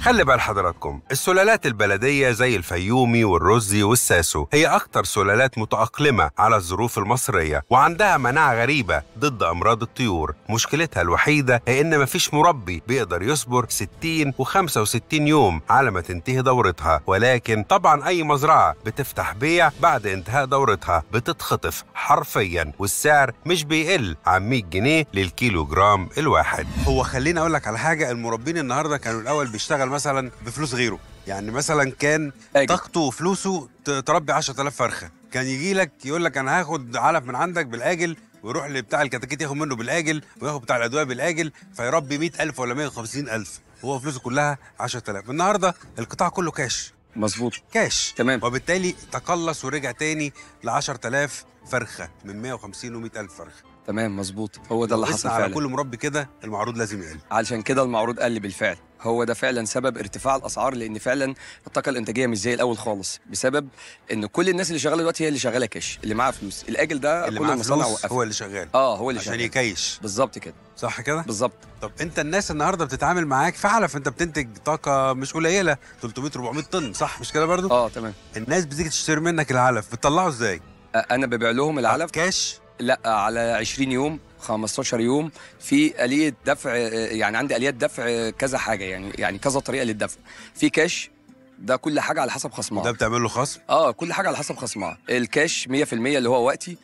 خلي بال حضراتكم السلالات البلدية زي الفيومي والرزي والساسو هي أكتر سلالات متأقلمة على الظروف المصرية وعندها مناعة غريبة ضد أمراض الطيور مشكلتها الوحيدة هي إن مفيش مربي بيقدر يصبر 60 و65 يوم على ما تنتهي دورتها ولكن طبعا أي مزرعة بتفتح بيع بعد انتهاء دورتها بتتخطف حرفيا والسعر مش بيقل عن 100 جنيه للكيلو جرام الواحد هو خليني أقول لك على حاجة المربين النهاردة كانوا الأول بيشتغل مثلا بفلوس غيره يعني مثلا كان أجل. طاقته وفلوسه ت- تربي 10000 فرخه كان يجي لك يقول لك انا هاخد علف من عندك بالاجل ويروح لبتاع الكتاكيت ياخد منه بالاجل وياخد بتاع الادويه بالاجل فيربي 100000 ولا 150000 هو فلوسه كلها 10000 النهارده القطاع كله كاش مظبوط كاش تمام. وبالتالي تقلص ورجع تاني ل 10000 فرخه من 150 و100000 فرخه تمام مظبوط هو ده اللي وقسنا حصل على فعلا كل مربي كده المعروض لازم يقل علشان كده المعروض قل بالفعل هو ده فعلا سبب ارتفاع الاسعار لان فعلا الطاقه الانتاجيه مش زي الاول خالص بسبب ان كل الناس اللي شغاله دلوقتي هي اللي شغاله كاش اللي معاها فلوس الاجل ده اللي كل معاه المصانع فلوس وقفت هو اللي شغال اه هو اللي عشان شغال يكيش بالظبط كده صح كده بالظبط طب انت الناس النهارده بتتعامل معاك في علف انت بتنتج طاقه مش قليله 300 400 طن صح مش كده برضو اه تمام الناس بتيجي تشتري منك العلف بتطلعه ازاي آه، انا ببيع لهم العلف كاش لا على 20 يوم 15 يوم في آلية دفع آه، يعني عندي آليات دفع آه، كذا حاجة يعني يعني كذا طريقة للدفع في كاش ده كل حاجة على حسب ده خصمها بتعمل له خصم اه كل حاجة على حسب خصمها الكاش 100% اللي هو وقتي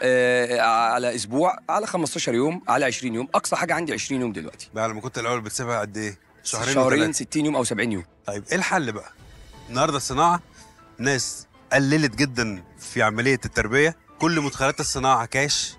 آه على اسبوع على 15 يوم على 20 يوم اقصى حاجة عندي 20 يوم دلوقتي بقى لما كنت الاول بتسيبها قد ايه شهرين شهرين وثلاثة. 60 يوم او 70 يوم طيب ايه الحل بقى النهارده الصناعه ناس قللت جدا في عمليه التربيه كل مدخلات الصناعه كاش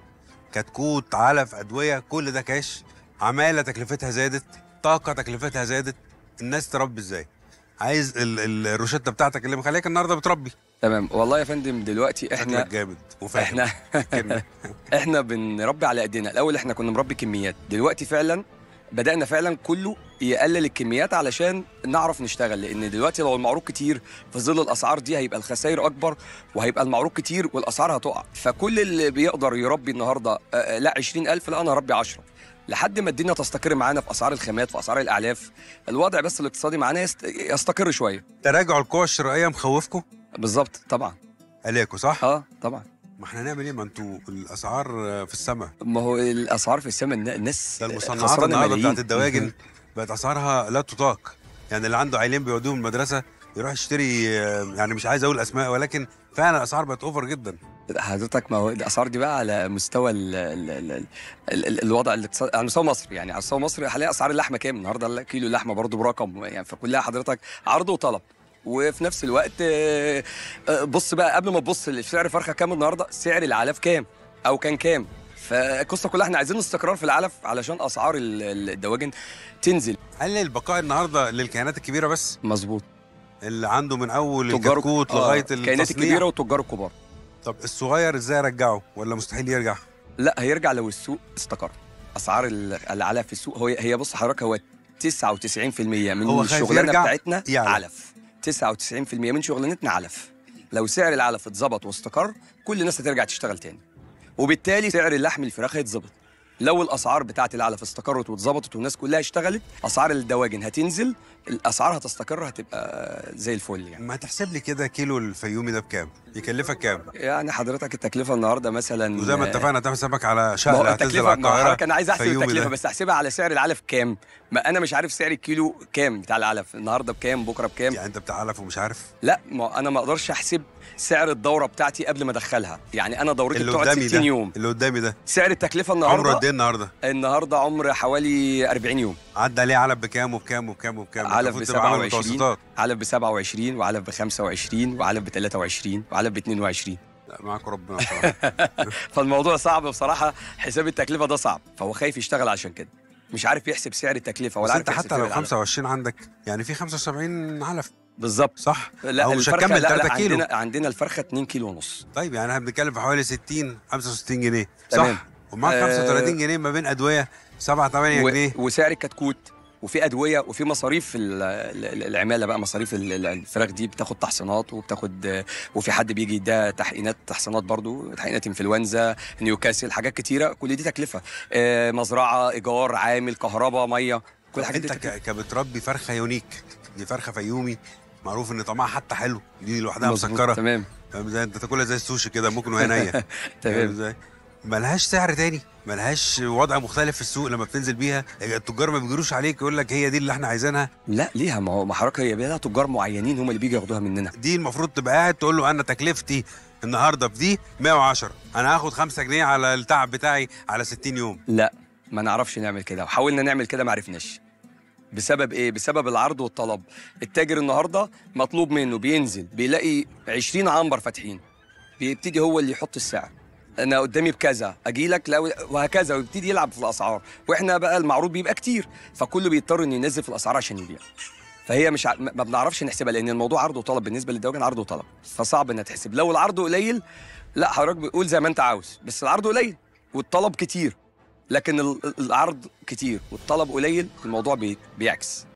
كتكوت علف ادويه كل ده كاش عماله تكلفتها زادت طاقه تكلفتها زادت الناس تربي ازاي عايز ال- ال- الروشته بتاعتك اللي مخليك النهارده بتربي تمام والله يا فندم دلوقتي احنا احنا جامد وفاهم احنا كلمة. احنا بنربي على ايدينا الاول احنا كنا بنربي كميات دلوقتي فعلا بدأنا فعلا كله يقلل الكميات علشان نعرف نشتغل لان دلوقتي لو المعروض كتير في ظل الاسعار دي هيبقى الخسائر اكبر وهيبقى المعروض كتير والاسعار هتقع فكل اللي بيقدر يربي النهارده آه، آه، لا 20000 لا انا هربي 10 لحد ما الدنيا تستقر معانا في اسعار الخامات في اسعار الاعلاف الوضع بس الاقتصادي معانا يست- يستقر شويه تراجع القوى الشرائيه مخوفكم بالظبط طبعا عليكم صح اه طبعا ما احنا نعمل ايه ما انتوا الاسعار في السماء ما هو الاسعار في السماء النا- الناس ده المصنعات خسرانة النهارده ملايين. بتاعت الدواجن بقت اسعارها لا تطاق يعني اللي عنده عيلين بيودوهم المدرسه يروح يشتري آه، يعني مش عايز اقول اسماء ولكن فعلا الاسعار بقت اوفر جدا حضرتك ما هو الاسعار دي بقى على مستوى ال ال ال ال ال ال الوضع الاقتصادي على مستوى مصر يعني على مستوى مصر حاليا اسعار اللحمه كام النهارده كيلو اللحمه برضو برقم يعني فكلها حضرتك عرض وطلب وفي نفس الوقت آه، آه، بص بقى قبل ما تبص لسعر فرخه كام النهارده سعر العلف كام او كان كام فالقصه كلها احنا عايزين استقرار في العلف علشان اسعار ال- ال- الدواجن تنزل هل البقاء النهارده للكيانات الكبيره بس مظبوط اللي عنده من اول تجار الكتكوت آه، لغايه الكائنات التصنيع الكبيره والتجار الكبار طب الصغير ازاي ارجعه ولا مستحيل يرجع لا هيرجع لو السوق استقر اسعار ال- العلف في السوق هو هي بص حضرتك هو 99% من هو خايف الشغلانه يرجع بتاعتنا يعلف. علف 99% من شغلانتنا علف لو سعر العلف اتظبط واستقر كل الناس هترجع تشتغل تاني وبالتالي سعر اللحم الفراخ هيتظبط لو الاسعار بتاعت العلف استقرت واتظبطت والناس كلها اشتغلت اسعار الدواجن هتنزل الاسعار هتستقر هتبقى زي الفل يعني ما تحسب لي كده كيلو الفيومي ده بكام يكلفك كام يعني حضرتك التكلفه النهارده مثلا وزي ما اتفقنا تعمل سمك على ما هو شهر هتنزل التكلفه على ما هو القاهره حضرتك انا عايز احسب فيومي التكلفه ده. بس احسبها على سعر العلف كام ما انا مش عارف سعر الكيلو كام بتاع العلف النهارده بكام بكره بكام يعني انت بتعلف ومش عارف لا ما انا ما اقدرش احسب سعر الدوره بتاعتي قبل ما ادخلها يعني انا دورتي اللي بتقعد قدامي 60 ده يوم اللي قدامي ده سعر التكلفه عمره قد النهارده ايه النهارده النهارده عمر حوالي 40 يوم عدى عليه علب بكام وبكام وبكام وبكام علف ب المفروض تبقى عامل 27 متوسطات. علف ب 27 وعلف ب 25 وعلف ب 23 وعلف ب 22 لا معاك ربنا بصراحه فالموضوع صعب بصراحه حساب التكلفه ده صعب فهو خايف يشتغل عشان كده مش عارف يحسب سعر التكلفه بس ولا عارف انت يحسب حتى سعر لو العلف. 25 عندك يعني في 75 علف بالظبط صح؟ لا أو مش الفرخة هتكمل لا 3 لا كيلو. عندنا عندنا الفرخه 2 كيلو ونص طيب يعني احنا بنتكلم في حوالي 60 65 جنيه تمام. صح؟ ومعاك آه، 35 جنيه ما بين ادويه 7 8 و... جنيه وسعر الكتكوت وفي ادويه وفي مصاريف ال- ال- العماله بقى مصاريف ال- ال- الفراخ دي بتاخد تحصينات وبتاخد وفي حد بيجي ده تحقينات تحصينات برضو تحقينات انفلونزا نيوكاسل حاجات كتيره كل دي تكلفه آه، مزرعه ايجار عامل كهرباء ميه كل الحاجات انت دي تكلفة. ك- كبتربي فرخه يونيك دي فرخه فيومي معروف ان طعمها حتى حلو دي لوحدها مظبوط، مسكره تمام فاهم ازاي انت تاكلها زي السوشي كده ممكن وهي نيه فاهم تمام ازاي ملهاش سعر تاني ملهاش وضع مختلف في السوق لما بتنزل بيها التجار ما بيجروش عليك يقول لك هي دي اللي احنا عايزينها لا ليها ما هو ما حضرتك هي لها تجار معينين هم اللي بيجوا ياخدوها مننا دي المفروض تبقى قاعد تقول له انا تكلفتي النهارده في دي 110 انا هاخد 5 جنيه على التعب بتاعي على 60 يوم لا ما نعرفش نعمل كده وحاولنا نعمل كده ما عرفناش بسبب ايه بسبب العرض والطلب التاجر النهارده مطلوب منه بينزل بيلاقي 20 عنبر فاتحين بيبتدي هو اللي يحط السعر انا قدامي بكذا اجي لك لو وهكذا ويبتدي يلعب في الاسعار واحنا بقى المعروض بيبقى كتير فكله بيضطر انه ينزل في الاسعار عشان يبيع فهي مش ع... ما بنعرفش نحسبها لان الموضوع عرض وطلب بالنسبه للدواجن عرض وطلب فصعب انها تحسب لو العرض قليل لا حضرتك بتقول زي ما انت عاوز بس العرض قليل والطلب كتير لكن ال- العرض كتير والطلب قليل الموضوع بي... بيعكس